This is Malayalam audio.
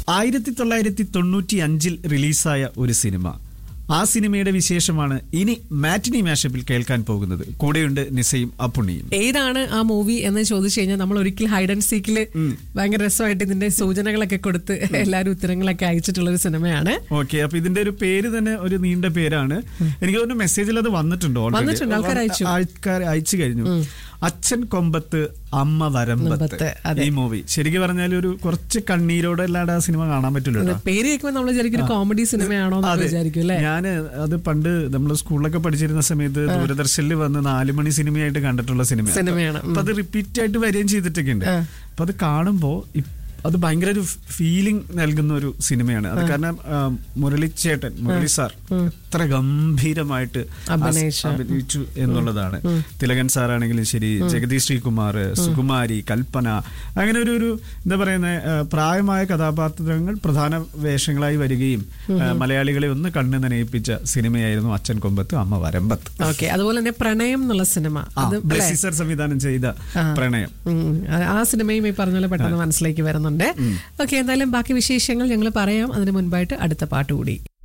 ആയിരത്തി തൊള്ളായിരത്തി തൊണ്ണൂറ്റി അഞ്ചിൽ റിലീസായ ഒരു സിനിമ ആ സിനിമയുടെ വിശേഷമാണ് ഇനി മാറ്റിനി മാഷപ്പിൽ കേൾക്കാൻ പോകുന്നത് കൂടെയുണ്ട് നിസയും അപ്പുണ്ണിയും ഏതാണ് ആ മൂവി എന്ന് ചോദിച്ചു കഴിഞ്ഞാൽ നമ്മൾ ഒരിക്കൽ ഹൈഡ് ആൻഡ് സീക്കില് ഭയങ്കര രസമായിട്ട് ഇതിന്റെ സൂചനകളൊക്കെ കൊടുത്ത് എല്ലാവരും ഉത്തരങ്ങളൊക്കെ അയച്ചിട്ടുള്ള ഒരു സിനിമയാണ് ഓക്കെ അപ്പൊ ഇതിന്റെ ഒരു പേര് തന്നെ ഒരു നീണ്ട പേരാണ് എനിക്ക് തോന്നുന്നു മെസ്സേജിൽ അത് വന്നിട്ടുണ്ടോ already? വന്നിട്ടുണ്ട്, ആൾക്കാർ അയച്ചു. ആൾക്കാർ അയച്ചു കഴിഞ്ഞു അച്ഛൻ കൊമ്പത്ത് അമ്മ വരമ്പത്ത് വരമ്പത്ത്, അതെ. ഈ മൂവി ശരിക്കും പറഞ്ഞാൽ ഒരു കുറച്ച് കണ്ണീരോടെ അല്ലാതെ ആ സിനിമ കാണാൻ പറ്റില്ല ഇത് പേര് കേൾക്കുമ്പോൾ നമ്മൾ വിചാരിക്കും ഒരു കോമഡി സിനിമയാണോ എന്ന് വിചാരിക്കും അല്ലേ ഞാന് അത് പണ്ട് നമ്മൾ സ്കൂളിലൊക്കെ പഠിച്ചിരുന്ന സമയത്ത് ദൂരദർശനിൽ വന്ന് നാല് മണി സിനിമയായിട്ട് കണ്ടിട്ടുള്ള സിനിമ സിനിമയാണ്. അപ്പൊ അത് റിപ്പീറ്റ് ആയിട്ട് വരികയും ചെയ്തിട്ടൊക്കെ ഉണ്ട് അപ്പൊ അത് കാണുമ്പോ ഇ- അത് ഭയങ്കര ഒരു ഫീലിംഗ് നൽകുന്ന ഒരു സിനിമയാണ് അത് കാരണം ആ, മുരളി ചേട്ടൻ മുരളി സാർ എത്ര ഗംഭീരമായിട്ട് ആ സ് അഭിനയിച്ച. അഭിനയിച്ചു എന്നുള്ളതാണ് തിലകൻ സാറാണെങ്കിലും ശരി ജഗദീഷ് ശ്രീകുമാർ സുകുമാരി കൽപ്പന അങ്ങനെ ഒരു ഒരു എന്താ പറയുന്ന ആ, പ്രായമായ കഥാപാത്രങ്ങൾ പ്രധാന വേഷങ്ങളായി വരികയും ആ, മലയാളികളെ ഒന്ന് കണ്ണു നനയിപ്പിച്ച സിനിമയായിരുന്നു അച്ഛൻ കൊമ്പത്ത് അമ്മ വരമ്പത്ത് ഓക്കെ അതുപോലെ തന്നെ പ്രണയം എന്നുള്ള സിനിമ ആ, അത് ബ്ലെസ്സി സർ സംവിധാനം ചെയ്ത പ്രണയം ഉം. ആ- ആ സിനിമയും ഈ പറഞ്ഞ പോലെ പെട്ടെന്ന് മനസ്സിലേക്ക് വരുന്നുണ്ട് ഓക്കെ എന്തായാലും ബാക്കി വിശേഷങ്ങൾ ഞങ്ങൾ പറയാം അതിന് മുൻപായിട്ട് അടുത്ത പാട്ട് കൂടി